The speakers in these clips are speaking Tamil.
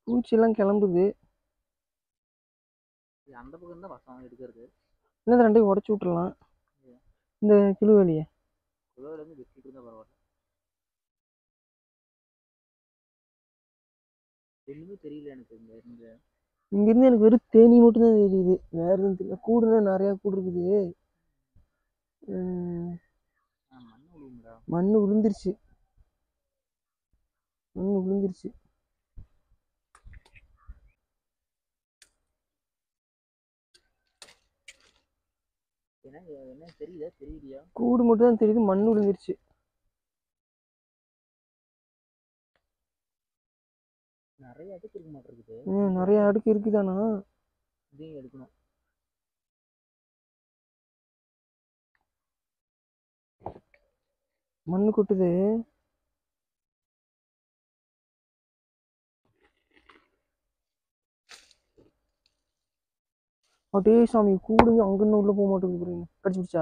பூச்சியெல்லாம் கிளம்புது இது அந்த பக்கம் தான் வசம் எடுக்கிறது இன்னும் ரெண்டையும் உடச்சி விட்டுறலாம் இந்த கிளு வேலையை குலவில இருந்து வெட்டிட்டு இருந்தா பரவாயில்ல ஒண்ணுமே தெரியல எனக்கு இந்த இந்த இங்கேருந்து எனக்கு வெறும் தேனி மட்டும்தான் தெரியுது வேற எதுவும் தெரியல கூடு தான் நிறையா கூடு இருக்குது உம், ஆ, மண்ணு விழுவும்டா மண்ணு விழுந்துருச்சு மண்ணு விழுந்துருச்சு என்ன என்ன தெரியுதா தெரியலையா கூடு மட்டும் தான் தெரியுது மண்ணு விழுந்துருச்சு நிறைய அடுக்கு இருக்க மாட்டிருக்குது ம் நிறைய அடுக்கு இருக்குதானா இதையும் எடுக்கணும் மண்ணு கொட்டுது அடே சாமி கூடுங்க அங்கன்னு உள்ள போக மாட்டேங்குது பாருங்க கடிச்சு பிடிச்சா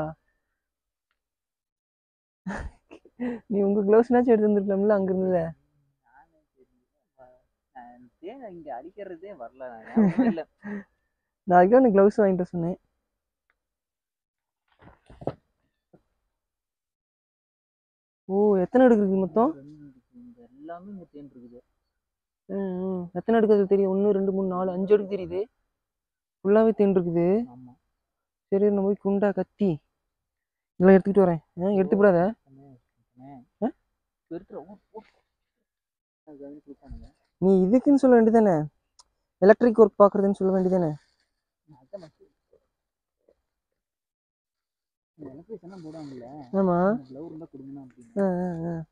நீ உங்க க்ளவுஸ்னாச்சும் எடுத்து வந்துருக்கலாம்ல அங்க இருந்தத நானே தெரியல நான் தேன் இங்க அடிக்கிறதே வரல நான் ஞாபகமே இல்ல நான் அதுக்காக எனக்கு க்ளவுஸ் வாங்கிட்டு வர சொன்னேன் ஓ எத்தனை அடுக்கு இருக்கு மொத்தம் ரெண்டு இருக்கு. இங்க எல்லாமே இங்க தேன் இருக்குது ம், ம். எத்தனை அடுக்கு அது தெரியும் ஒன்று ரெண்டு மூணு நாலு அஞ்சு அடுக்கு தெரியுது ஃபுல்லாகவே தேன் இருக்குது ஆமா சரி நம்ம போய் குண்டா கத்தி இதெல்லாம் எடுத்துக்கிட்டு வரேன் ஆ எடுத்து விடாத கண்ணே, கண்ணே. ஆ? பெருத்துற, ஓ, ஓ. அது கவனிச்சு விட்டானுங்க. நீ இதுக்குன்னு சொல்ல வேண்டியதானே எலக்ட்ரிக் ஒர்க் பார்க்குறதுன்னு சொல்ல வேண்டியதானே நான் அதான் மச்சி. இந்த electrician எல்லாம் போடுவாங்கல்ல, ஆமாம் அந்த glove இருந்தா கொடுங்கண்ணா அப்படின்னு. ஆ ஆ ஆ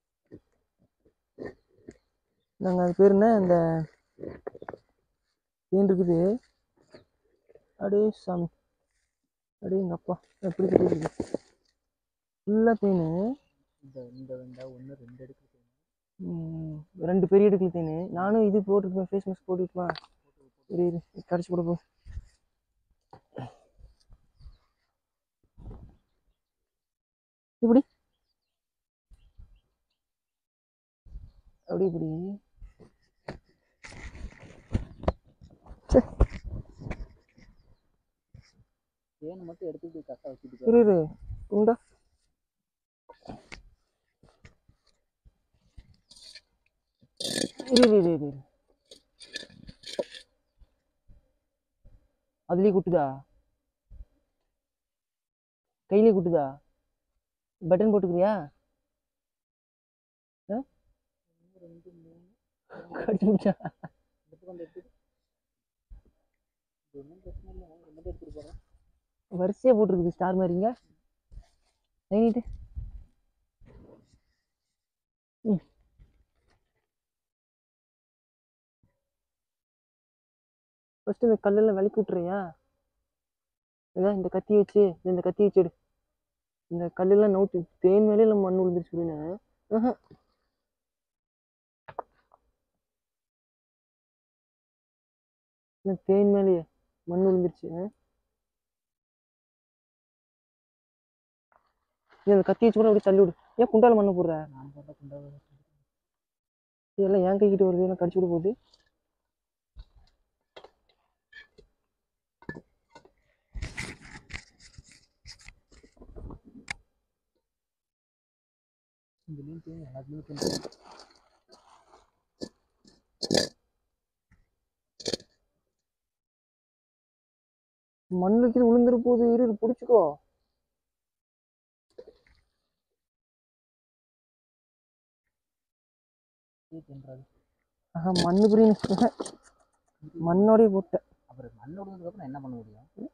நாங்கள் அது பேர் என்ன இந்த தேன் இருக்குது அடே சாமி அடே எங்கள் அப்பா எப்படி தெரியுது ஃபுல்லாக தேன் இந்த இந்த இந்த ஒண்ணு ரெண்டு எடுக்கு தேன். ம், ரெண்டு பெரிய எடுக்கல தேன் நானும் இது போட்டுருப்பேன் ஃபேஸ் மாஸ்க் போட்டுருப்பேன் இரு இரு கடிச்சு போட போ இப்படி அப்படி இப்படி தேனை மட்டும் எடுத்துட்டு கரெக்டாக வச்சுட்டு இரு இரு உண்டா இரு இரு இரு இரு அதுலயே குட்டுதா கையிலே குட்டுதா பட்டன் போட்டுக்கிறியா ஆ? ரெண்டு மூணு கடிச்சு பிடிச்சா இந்த பக்கம் அந்த எடுத்துட்டு இது ஒன்றும் பிரச்சனை இல்லை இது மட்டும் எடுத்துட்டு போகிறேன் வரிசையா போட்டிருக்குது ஸ்டார் மாதிரிங்க நீட்டு ம் ஃபர்ஸ்ட் இந்த கல்லெல்லாம் விளக்கி விட்டுறியா இதான் இந்த கத்தி வச்சு இந்த கத்தி வச்சு எடு இந்த கல்லெல்லாம் நவுத்து தேன் மேலே இல்லை மண் விழுந்துருச்சு அப்படின்னு ஆஹா. இந்த தேன் மேலேயே மண் விழுந்துருச்சு ஆ? நீ அந்த கத்தி வச்சு கூட அப்படியே தள்ளி விடு ஏன் குண்டால மண்ணை போடுற நான் போட்ட குண்டா இதெல்லாம் ஏன் கைக்கிட்ட வருது எல்லாம் கடிச்சு விட போகுது இதுலேயும் தேன் எல்லாத்துலேயும் தேன் மண்ணுக்கு இது விழுந்துரு போகுது இரு இரு, பிடிச்சுக்கோ தேன் தேன்றாது ஆஹா மண்ணு புரியும் மண்ணோடய போட்டேன் அப்புறம் மண் விடுறதுக்கப்புறம் நான் என்ன பண்ண முடியும்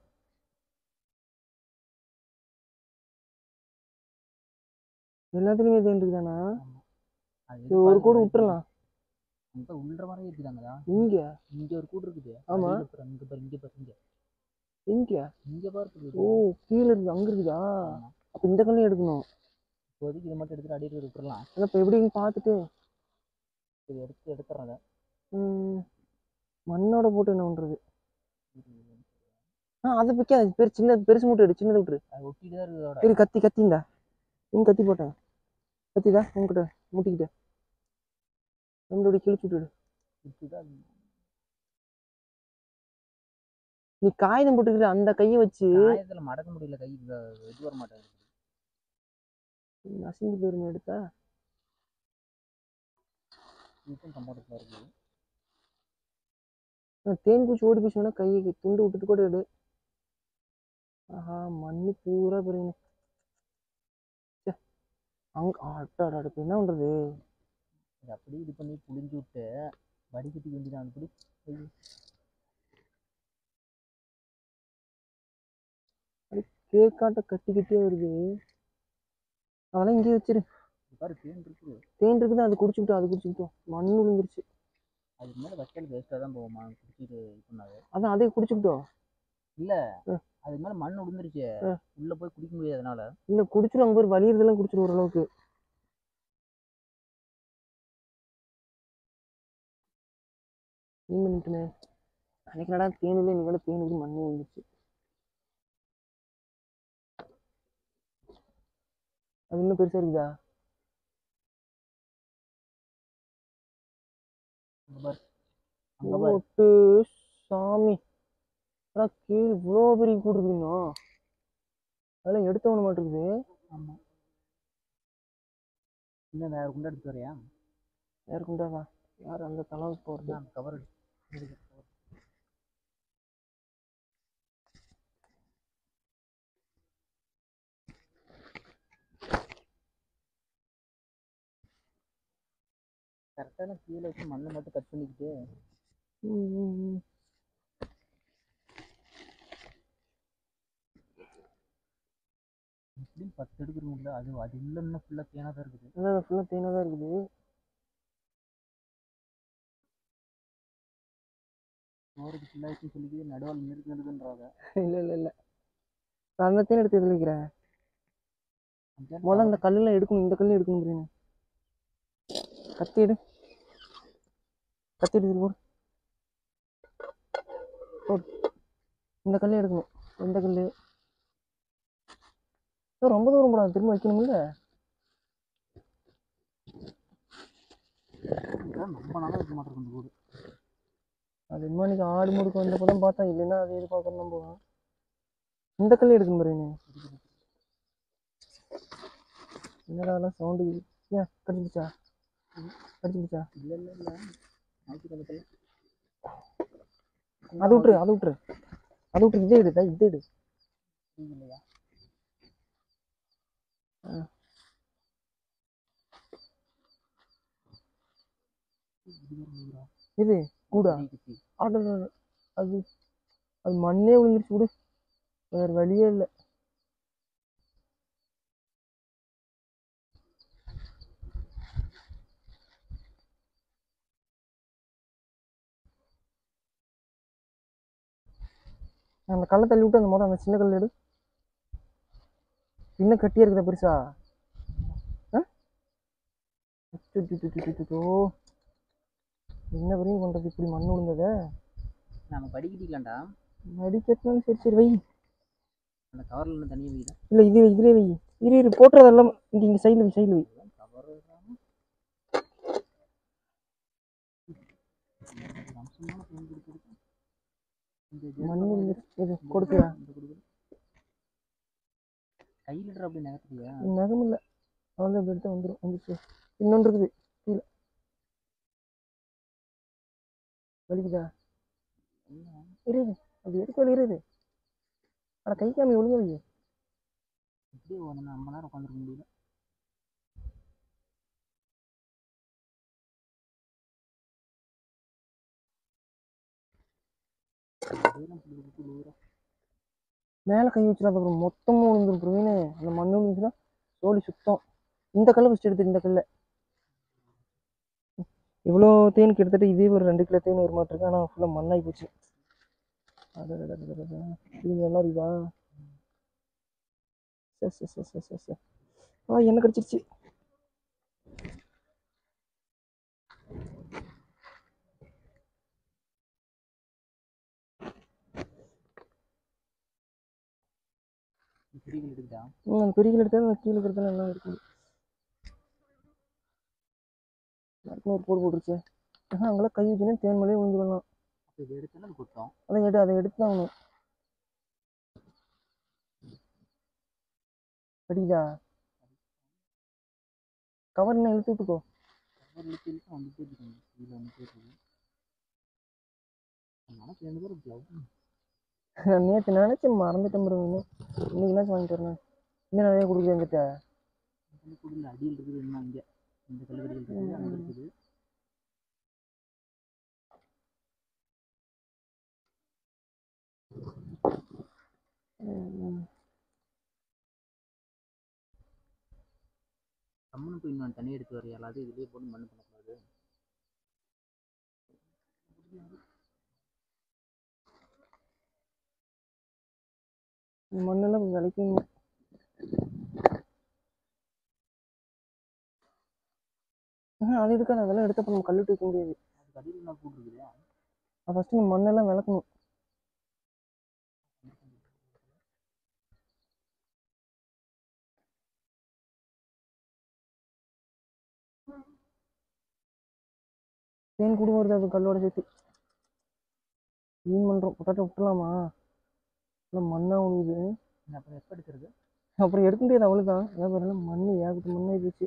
எல்லாத்துலயுமே தேன் இருக்குதானா அது இது ஒரு கூடு விட்டுறலாம் அங்கே உள்ள மாதிரி இருக்குதாங்கடா இங்க இங்க ஒரு கூடு இருக்குது ஆமா. அடியில பாரு, இங்க பாரு இங்க பாரு இங்க இங்க இங்க பாரு இருக்குது. ஓ கீழே இருக்கு அங்க இருக்குதா ஆமா. அப்ப இந்த கல்லையும் எடுக்கணும் இப்போதைக்கு இதை மட்டும் எடுத்துட்டு அடியில் விட்டுறலாம் அதான் இப்ப எப்படின்னு பார்த்துட்டு இது எடுத்து எடுத்துறேன் அதை ம், மண்ணோட போட்டு என்ன பண்றது ஆ அதை வைக்காது பெரு சின்னது பெருசு மட்டும் எடு சின்னதை விட்டுரு அது ஒட்டிட்டு தான் இருக்குது அதோட இரு கத்தி கத்திந்தா இங்க கத்தி போட்டேன் கத்திதா உங்ககிட்ட முட்டிக்கிட்ட நம்மளோட கிழிச்சு விட்டுடு இதுதான் நீ காகிதம் போட்டுக்கிற அந்த கையை வச்சு காயத்துல மடக்க முடியல கை இது இது வர மாட்டேங்குது நசுங்கி போயிருமே எடுத்தா இதுக்கும் கம்ஃபர்டபுளாக இருக்குது நான் தேன் பூச்சி ஓடி போச்சுன்னா கையை துண்டு விட்டுட்டு கூட எடு ஆஹா மண்ணு பூரா போறீங்க அங்க அட்டாடா இப்போ என்ன பண்றது இது அப்படியே இது பண்ணி புளிஞ்சு விட்டு வடிகட்டிக்க வேண்டியதான் அப்படி ஐயோ, கேக்காட்ட கட்டி கட்டியே வருது அதெல்லாம் இங்கேயே வச்சிரு இது பாரு தேன் இருக்குது தேன் இருக்குது அது குடிச்சுக்கிட்டோம் அது குடிச்சுக்கிட்டோம் மண் விழுந்துருச்சு அதுக்கு மேலே வைக்கல் வேஸ்ட்டாக தான் போகுமா குடிச்சிட்டு இது பண்ணாது அதான் அதே குடிச்சுக்கிட்டோம் இல்லை ம். அதுக்கு மேலே மண் விழுந்துருச்சு ம். உள்ள போய் குடிக்க முடியாது அதனால இல்ல குடிச்சிடும் அங்க பேர் வலியுறதெல்லாம் குடிச்சிடும் ஓரளவுக்கு நீ பண்ணிட்டுனே அன்னைக்கு நடா தேன் இல்லை இன்னைக்கு தேன் இல்லை மண்ணு விழுந்துச்சு அது இன்னும் பெருசா இருக்குதா அங்க பாரு அங்க பாரு ஓட்டு சாமி ஆனா கீழ் இவ்வளோ பெரிய கூடு இருக்குங்க அதெல்லாம் எடுத்து ஒண்ணு மாட்டிருக்குது ஆமாம் இன்னும் வேறு குண்டா எடுத்து வரையா யாருக்குண்டாவா யார் அந்த தலாவுக்கு போறது அந்த கவர் கரெக்டான கீழே வச்சு மண்ணை மட்டும் கட் பண்ணிக்கிட்டு ம், ம், ம். எப்படியும் பத்து எடுக்கிறோம்ல அது அது உள்ள இன்னும் ஃபுல்லாக தேனாக தான் இருக்குது அதான் ஃபுல்லாக தேனாக தான் இருக்குது சோறுக்கு ஃபுல்லாக சொல்லிக்கிது நடுவால் நெருக்கு நெருக்குன்றாங்க இல்லை இல்லை இல்லை நான் அந்த தேன் எடுத்து எதில் வைக்கிறேன் முதல்ல அந்த கல்லுலாம் எடுக்கணும் இந்த கல்லு எடுக்கணும் பிரியாணி கத்தி எடு கத்தி எடுத்து போடு போடு இந்த கல்லே எடுக்கணும் எந்த கல்லு ஏய், ரொம்ப தூரம் போடாது திரும்ப வைக்கணும்ல ரொம்ப நாளாக இருக்க மாட்டேங்குது இந்த கூடு அது இன்னும் இன்னைக்கு ஆடு முடுக்கு வந்தப்போ தான் பார்த்தா இல்லைன்னா அது எதிர்பார்க்கணும் நம்ம இந்த கல்லு எடுக்கணும் பிரியாணி என்னடா அதெல்லாம் சவுண்டு ஏன் கடிச்சிச்சா கடிச்சிச்சா இல்லை இல்லை இல்லை நாய்க்கு கணக்கில் அது விட்டுரு அது விட்டுரு அது விட்டுரு இதே எடு இதே எடு இல்லையா இது கூடா குச்சி ஆட அது அது மண்ணே விழுந்துருச்சு விடு வேற வழியே இல்லை அந்த கல்லை தள்ளி விட்டு அந்த மொதல் அந்த சின்ன கல் எடு இன்னும் கட்டியா இருக்குதா பெருசா ஆ? அச்சச்சச்சச்சச்சோ. என்ன வரையும் கொண்டது இப்படி மண் விழுந்ததை நம்ம படிக்கிட்டீங்களாண்டா அடிக்கட்டினாலும் சரி சரி வை அந்த கவரில் இருந்து தனியாக வைதான் இல்ல இது வை, இதுலயே வை இரு இரு போட்டுறதெல்லாம் இங்க இங்க சைடுல வை சைடுல வை கவர் அம்சமான பெயின் கொடுத்துருக்கு இந்த மண் விழுந்துருச்சு. இது கொடுக்குறா இந்த கொடுக்குது கையில் அப்படி நகர்த்துறியா நகம் இல்ல அவ்வளோ இப்படி எடுத்து வந்துடும் வந்துச்சு இன்னொன்று இருக்குது கீழே வலிக்குதா இரு இரு. அது எடுக்க வலி இருக்குது ஆனால் கை காமி ஒழுங்க வை எப்படி ஒரு நம்ம நேரம் உட்காந்துருக்க முடியல தூரம் பிடிக்கிறது தூரம் மேலே கை வச்சிடாத அப்புறம் மொத்தமாக விழுந்துரும் பிரவீனு அந்த மண் விழுந்துச்சுன்னா சோழி சுத்தம் இந்த கல்லை ஃபஸ்ட் எடுத்து இந்த கல்லை இவ்வளோ தேன் கிட்டத்தட்ட இதே ஒரு ரெண்டு கிலோ தேன் ஒரு மாட்டிருக்கு ஆனால் ஃபுல்லாக மண்ணாகி போச்சு அடடடடடடட. இது நல்லா இருக்குதா சரி சரி சரி சரி சரி சரி ஆ என்ன கடிச்சிருச்சு பிடிகள் எடுக்குதா ம் அந்த பெரிய எடுத்தா அந்த கீழே இருக்கிறது நல்லா இருக்குது மரத்துல ஒரு போடு போட்டுருச்சு ஆஹா, அங்கெல்லாம் கை வச்சுன்னா தேன் மேலே விழுந்துக்கலாம் அப்போ இது எடுத்தாலும் அது குத்தம் அதை எடு அதை எடுத்து தான் ஆகணும் படிதா கவர் என்ன இழுத்து விட்டுக்கோ ஒரு லிட்டர் இழுத்து வந்துட்டே இருக்காங்க கீழே வந்துட்டே இருக்கு நினச்சி ரெண்டு பேரும் க்ளவ் நான் நேற்று நினச்சேன் மறந்துட்டேன் bro இன்னும் இன்னைக்கு வாங்கிட்டு வரேன் இன்னும் நிறைய கொடுக்குது என்கிட்ட கல்லு கூடல அடியில் இருக்குது இன்னும் அங்கே இந்த கல்லுக்கடியில் இருக்குது அங்கே இருக்குது ம். கம்முன்னு போய் இன்னொன்று தண்ணி எடுத்து வரையா எல்லாத்தையும் இதுலேயே போட்டு மண்ணு பண்ணக்கூடாது இந்த மண்ணெல்லாம் விளைக்கணும் ஆஹா, அது எடுக்காது அதெல்லாம் எடுத்தப்ப நம்ம கல்லு தூக்க முடியாது அதுக்கு அடியில் என்ன போட்டுருக்குது அது ஃபஸ்ட்டு நம்ம மண்ணெல்லாம் விளக்கணும் தேன் கூட வருது அது கல்லோட சேர்த்து க்ளீன் பண்ணுறோம் பொட்டாட்டோ விட்டுலாமா இல்லை மண்ணாக விழுகுது அப்புறம் எப்போ எடுக்கிறது அப்புறம் எடுக்க முடியாது அவ்வளோதான் அதான் பாருங்க மண் ஏகப்பட்ட மண்ணாகி போச்சு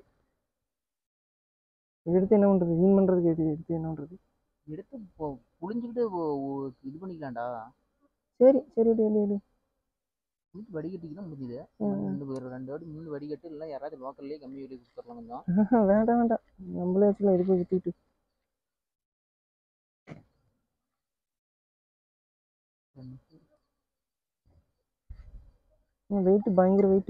எடுத்து என்ன பண்ணுறது க்ளீன் பண்ணுறதுக்கு எடு எடுத்து என்ன பண்ணுறது எடுத்து இப்போ புழிஞ்சுக்கிட்டு ஒ- ஒ- இது பண்ணிக்கலாம்டா சரி சரி எடு எடு எடு புளிச்சு வடிகட்டிக்கு தான் முடிஞ்சுது ம். ரெண்டு பேர் ரெண்டு வாட்டி மூணு வடிகட்டு இல்லை யாராவது லோக்கல்லே கம்மி விலைக்கு கொடுத்துடலாம் கொஞ்சம் ஆஹா, வேண்டாம் வேண்டாம் நம்மளே வச்சுக்கலாம் எதுக்கு விட்டுட்டு வெயிட்டு பயங்கர வெயிட்டு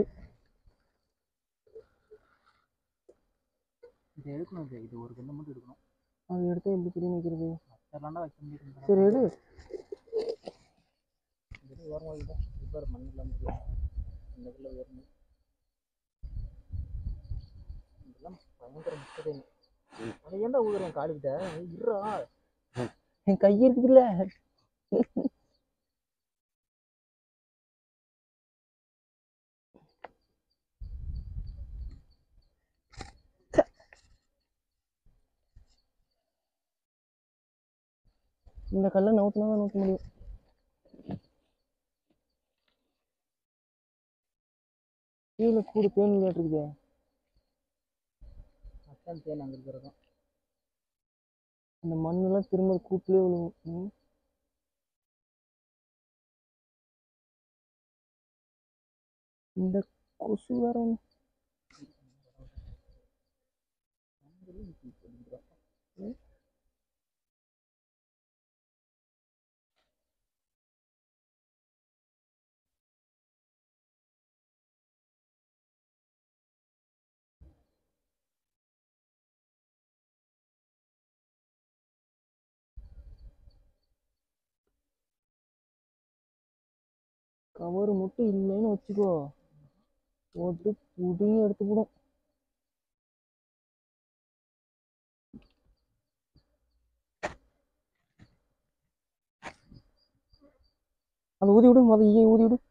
இதை எடுக்கணும் இது இது ஒரு கண்ணு மட்டும் எடுக்கணும் அது எடுத்து எப்படி திரும்பி வைக்கிறது அதெல்லாம் வைக்க முடியும் சரி எடு இது ஓரமாக இல்லை இப்போ மண் இல்லாமல் இருக்கு இந்த குள்ள ஏறணும் இதெல்லாம் பயங்கர முக்கியம் அதை ஏன்டா ஊதுறேன் காலுக்கிட்ட இருறா என் கை இருக்குதுல்ல இந்த கல்லை நவுத்தினா தான் நவுத்த முடியும் கீழே கூடு தேனி இருக்குது அத்தான் தேன் அங்கே இருக்கிறதும் அந்த மண்ணெல்லாம் திரும்ப கூட்டிலே விழுகும் ம். இந்த கொசு வேற ஒண்ணு. கவர் மட்டும் இல்லைன்னு வச்சுக்கோ போட்டு புடியும் எடுத்து போடும் அதை ஊதி விடு முத ஈயை ஊதி விடு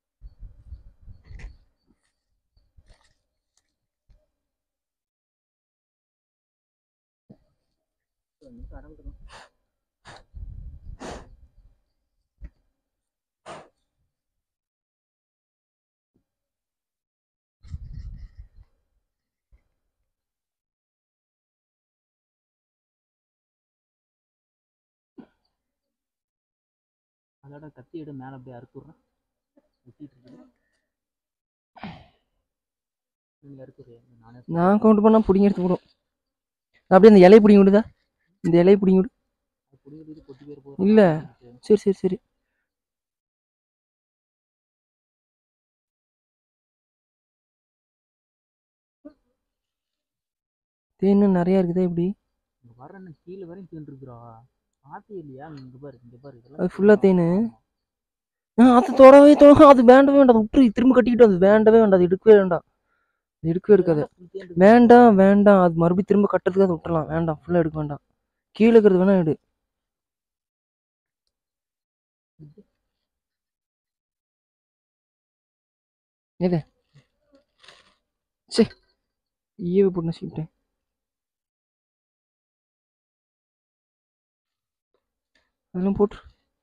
ஆரம்பிக்கணும் அதோட கத்தி எடு மேலே அப்படியே அறுத்துடுறேன் வெட்டிட்டு இருக்குது நீங்க அறுத்துறியா நானே நான் கவுண்ட் பண்ணா பிடிங்கி எடுத்து போடும் அப்படியே அந்த இலையை பிடிங்கி விடுதா இந்த இலையை பிடிங்கி விடு புடிங்கிட்டு கொட்டி பேர் போகிறோம் இல்ல. சரி சரி சரி தேன் நிறைய இருக்குதா இப்படி இங்க வர என்ன கீழே வரையும் தேன் இருக்குறா ஆத்தி இல்லையா இங்க பாரு இங்க பாரு இதெல்லாம் அது full ஆ தேனு? ஆ அது தொடவே தொட அது வேண்டவே வேண்டாம் அது விட்டுரு திரும்ப கட்டிக்கிட்டு அது வேண்டவே வேண்டாம் அது எடுக்கவே வேண்டாம் அது எடுக்கவே எடுக்காது வேண்டாம் வேண்டாம் அது மறுபடியும் திரும்ப கட்டுறதுக்கு அதை விட்டுறலாம் வேண்டாம் ஃபுல்லாக எடுக்க வேண்டாம் கீழே இருக்கிறது வேணா எடு எது சே ஈயவே போட்டு நசிக்கிட்டேன் அதெல்லாம் போட்டு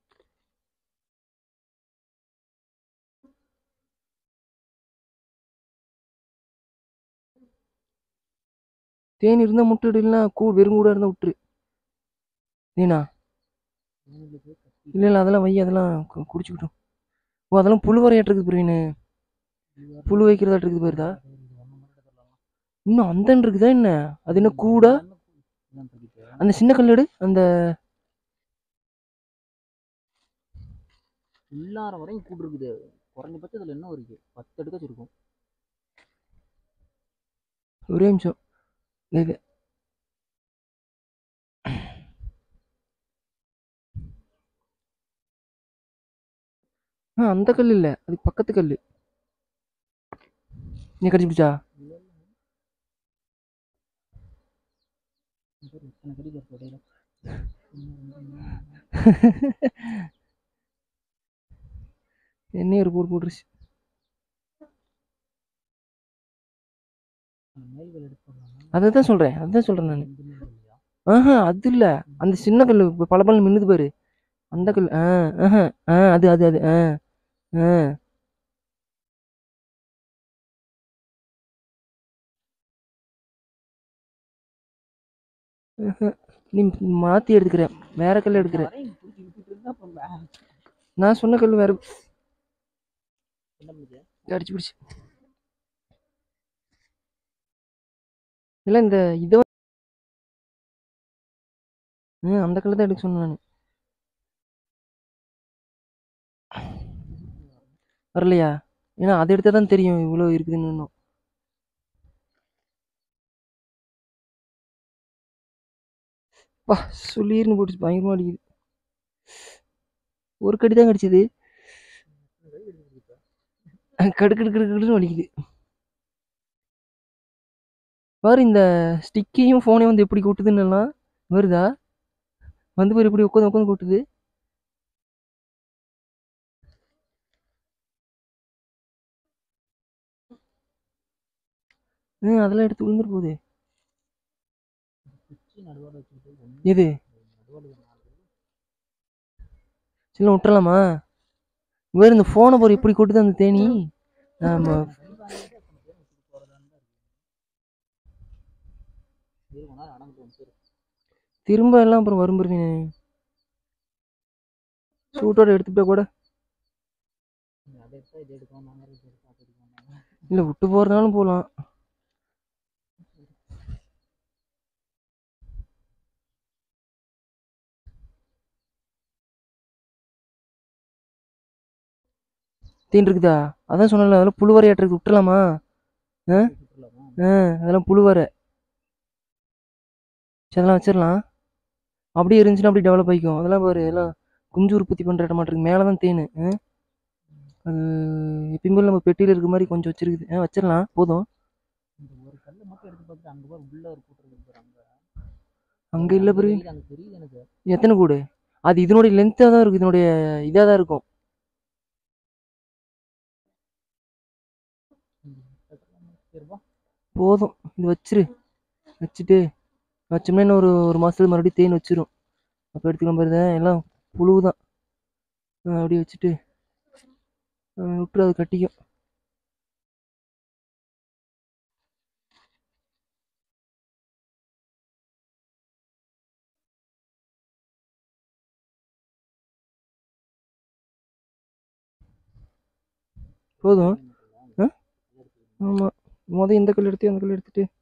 தேன் இருந்தால் முட்டை இல்லைன்னா கூ வெறும் கூட இருந்தால் விட்டுரு தேனா இவங்களுக்கு கத்தி இல்லை இல்லை அதெல்லாம் வை அதெல்லாம் கு- குடிச்சுக்கிட்டோம் ஓ அதெல்லாம் புழு வரையாட்டு இருக்குது பிரவீனு இதுவா புழு வைக்கிறதாட்டு இருக்குது போயிருதா இது ஒண்ணு மட்டும் சொல்லலாம். இன்னும் அந்த இருக்குதா என்ன அது என்ன கூடா எல்லாமே கூ- இதான் தூக்கிட்டு. அந்த சின்ன கல்லெடு அந்த உள்ளார வரையும் கூடு இருக்குது குறைஞ்சபட்சம் இதுல என்ன இருக்கு பத்து அடுக்காச்சும் இருக்கும் ஒரே நிமிஷம் இது ஆ அந்த கல் இல்லை அது பக்கத்து கல் நீ கடிச்சு பிடிச்சா இத்தனை கடி இருக்கு இடையில. என்னையும் ஒரு போட்டு போட்டுருச்சு அந்த மேல்கள் எடுத்து போடலாமா? அதை தான் சொல்கிறேன் அதுதான் சொல்கிறேன் நான் இந்த மேல் இல்லையா? ஆஹா அது இல்லை அந்த சின்ன கல் பல பல மின்னுது பாரு அந்த கல் ஆ ஆஹா ஆ அது அது அது ஆ ஆ ஆஹா. நீ மாற்றி எடுத்துக்கிற வேற கல் எடுக்கிற வரையும் பிடிச்சி விட்டுட்டு இருந்தா அப்புறம் வே- நான் சொன்ன கல் வேற என்ன பண்ணுது? அடிச்சு பிடிச்சி இல்லை இந்த இதை ம் அந்த கல் தான் எடுக்க சொன்னேன் நான் வரலையா ஏன்னா அதை எடுத்தால் தான் தெரியும் இவ்வளோ இருக்குதுன்னு இன்னும் வா சொல்லிருன்னு போட்டு பயங்கரமாக அடிக்குது ஒரு கடி தான் கடிச்சது கடுக்கு கடுக்கு கடுக்குன்னு வலிக்குது பாரு இந்த ஸ்டிக்கையும் ஃபோனையும் வந்து எப்படி கொட்டுதுன்னு எல்லாம் வருதா வந்து பாரு எப்படி உட்காந்து உட்காந்து கொட்டுது ம் அதெல்லாம் எடுத்து விழுந்துட்டு போகுது குச்சி நடுவால வச்சுக்கிட்டு ஒண்ணு எது நடுவால ஒரு நாலு சில விட்டுறலாமா வேறு இந்த ஃபோனை பாரு எப்படி கொட்டுது அந்த தேனி ஆமாம் கை வாங்கிட்டு அத்தனை பேர் வச்சுட்டு போறதான்னு தான் இருக்கு. இரு, கொஞ்ச நேரம் அடங்கட்டும் வந்து இரு. திரும்ப எல்லாம் அப்புறம் வரும் பாருங்க சூட்டோட எடுத்துட்டா கூட நீ அதை எடுத்தா இது எடுக்கும் நாங்க இது எடுத்தா அது எடுக்கும் நாங்க. இல்லை விட்டு போகிறதுனாலும் போகலாம் தேன் இருக்குதா அதான் சொன்னல அதெல்லாம் புழுவரையாட்டுறது விட்டுலாமா சுற்றுலாமா? ஆ அதெல்லாம் புழுவரை சரி அதெல்லாம் வச்சிடலாம் அப்படியே இருந்துச்சுன்னா அப்படியே டெவலப் ஆகிக்கும் அதெல்லாம் பாரு எல்லாம் குஞ்சு உற்பத்தி பண்ணுற இடம் மாட்டிருக்கு மேலே தான் தேன் ஆ? அது எப்பயும் போல நம்ம பெட்டியில் இருக்க மாதிரி கொஞ்சம் வச்சிருக்குது ஆ வச்சிடலாம் போதும் இந்த ஒரு கல்லை மட்டும் எடுத்து பார்த்துட்டு அங்க பாரு உள்ள ஒரு கூட்டு இருக்கு பாரு அங்க. அங்கே இல்லை பாரு தெரியுது, அங்க தெரியுது எனக்கு எத்தனை கூடு அது இதனுடைய லென்த்தாக தான் இருக்கும் இதனுடைய இதாக தான் இருக்கும் சரி வா. போதும் இது வச்சிரு வச்சுட்டு வச்சோம்னா இன்னும் ஒரு ஒரு மாதத்துல மறுபடியும் தேன் வச்சிரும் அப்போ எடுத்துக்கலாம் பாருங்க எல்லாம் புழு தான் அப்படியே வச்சுட்டு ஆ, விட்டுரு அது கட்டிக்கும் போதும் ஆ? ஆமாம் மொதல் இந்த கல் எடுத்து அந்த கல் எடுத்துட்டு